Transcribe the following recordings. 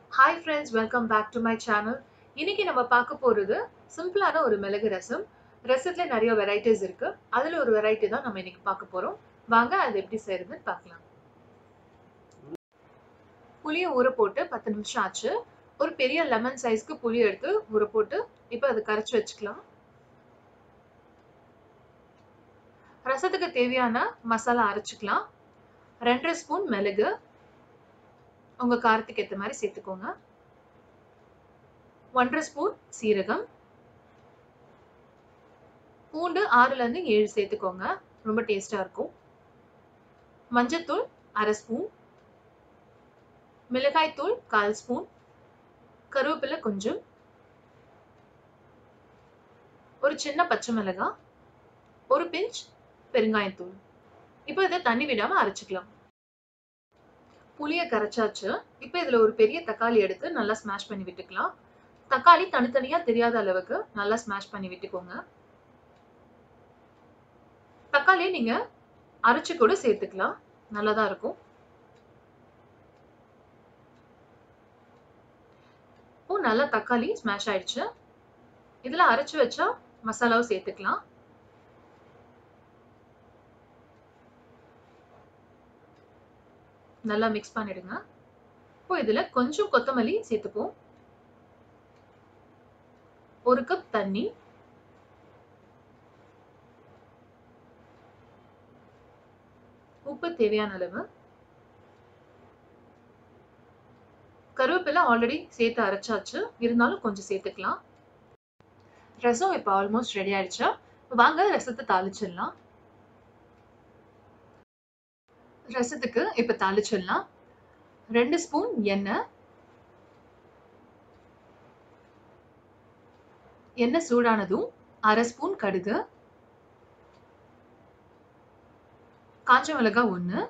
hi friends welcome back to my channel இன்னைக்கு நம்ம பார்க்க போறது சிம்பிளான ஒரு மிளகு ரசம் ரசத்துல நிறைய வெரைட்டிஸ் இருக்கு அதுல ஒரு வெரைட்டி தான் நம்ம இன்னைக்கு பார்க்க போறோம் வாங்க அது எப்படி செய்யறதுன்னு பார்க்கலாம் புளியை ஊற போட்டு பத்து நிமிஷம் ஆச்சு ஒரு பெரிய லெமன் சைஸ்க்கு புளி எடுத்து ஊற போட்டு இப்போ அதை கரைச்சி வச்சுக்கலாம் ரசத்துக்கு தேவையான மசாலா அரைச்சிக்கலாம் ரெண்டரை ஸ்பூன் மிளகு உங்க காரத்துக்கு ஏற்ற மாதிரி சேர்த்துக்கோங்க ஒன்றரை ஸ்பூன் சீரகம் பூண்டு ஆறுல இருந்து ஏழு சேர்த்துக்கோங்க ரொம்ப டேஸ்டா இருக்கும் மஞ்சத்தூள் அரை ஸ்பூன் மிளகாய் தூள் கால் ஸ்பூன் கருவேப்பிலை கொஞ்சம் ஒரு சின்ன பச்சை மிளகாய் ஒரு பிஞ்ச் பெருங்காயத்தூள் இப்போ இதை தண்ணி விடாம அரைச்சிக்கலாம் புளிய கரைச்சாச்சு இப்போ இதுல ஒரு பெரிய தக்காளி எடுத்து நல்லா ஸ்மாஷ் பண்ணி விட்டுக்கலாம் தக்காளி தனித்தனியா தெரியாத அளவுக்கு நல்லா ஸ்மாஷ் பண்ணி விட்டுக்கோங்க தக்காளியை நீங்க அரைச்சு கூட சேர்த்துக்கலாம் நல்லாதான் இருக்கும் இப்போ நல்லா தக்காளி ஸ்மாஷ் ஆயிடுச்சு இதுல அரைச்சு வச்சா மசாலாவும் சேர்த்துக்கலாம் நல்லா மிக்ஸ் பண்ணிடுங்க இப்போ இதுல கொஞ்சம் கொத்தமல்லி சேர்த்துப்போம் ஒரு கப் தண்ணி உப்பு தேவையான அளவு கருவேப்பிலை ஆல்ரெடி சேர்த்து அரைச்சாச்சு இருந்தாலும் கொஞ்சம் சேர்த்துக்கலாம் ரசம் இப்போ ஆல்மோஸ்ட் ரெடி ஆயிடுச்சா வாங்க ரசத்தை தாளிச்சிடலாம் ரசத்துக்கு இப்ப தாளிச்சிடலாம் ரெண்டு ஸ்பூன் எண்ணெய் எண்ணெய் சூடானதும் அரை ஸ்பூன் கடுகு காஞ்ச மிளகாய் ஒன்று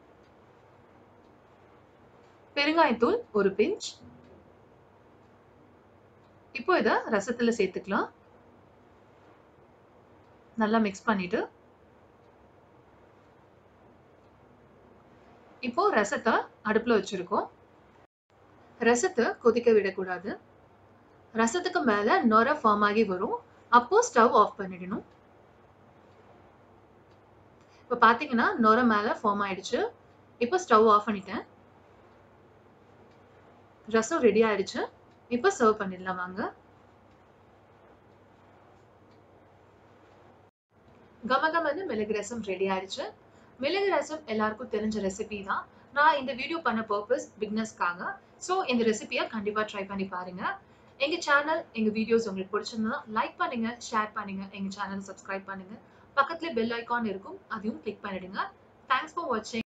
பெருங்காயத்தூள் ஒரு பிஞ்ச் இப்போ இதை ரசத்துல சேர்த்துக்கலாம் நல்லா மிக்ஸ் பண்ணிட்டு இப்போ ரசத்தை அடுப்புல வச்சிருக்கோம் ரசத்தை கொதிக்க விடக்கூடாது ரசத்துக்கு மேல நொர ஃபார்ம் ஆகி வரும் அப்போ ஸ்டவ் ஆஃப் பண்ணிடணும் இப்போ பாத்தீங்கன்னா நொர மேல ஃபார்ம் ஆயிடுச்சு இப்போ ஸ்டவ் ஆஃப் பண்ணிட்டேன் ரசம் ரெடி ஆயிடுச்சு இப்போ சர்வ் பண்ணிடலாம் வாங்க கமகமன்னு மிளகு ரசம் ரெடி ஆயிடுச்சு மிளகு ரசம் எல்லாருக்கும் தெரிஞ்ச ரெசிபி தான் நான் இந்த வீடியோ பண்ண பர்பஸ் பிக்னஸ்க்காக ஸோ இந்த ரெசிபியை கண்டிப்பாக ட்ரை பண்ணி பாருங்க எங்க சேனல் எங்க வீடியோஸ் உங்களுக்கு பிடிச்சிருந்தா லைக் பண்ணுங்க ஷேர் பண்ணுங்க எங்க சேனல் சப்ஸ்கிரைப் பண்ணுங்க பக்கத்துல பெல் ஐக்கான் இருக்கும் அதையும் கிளிக் பண்ணிடுங்க தேங்க்ஸ் ஃபார் வாட்சிங்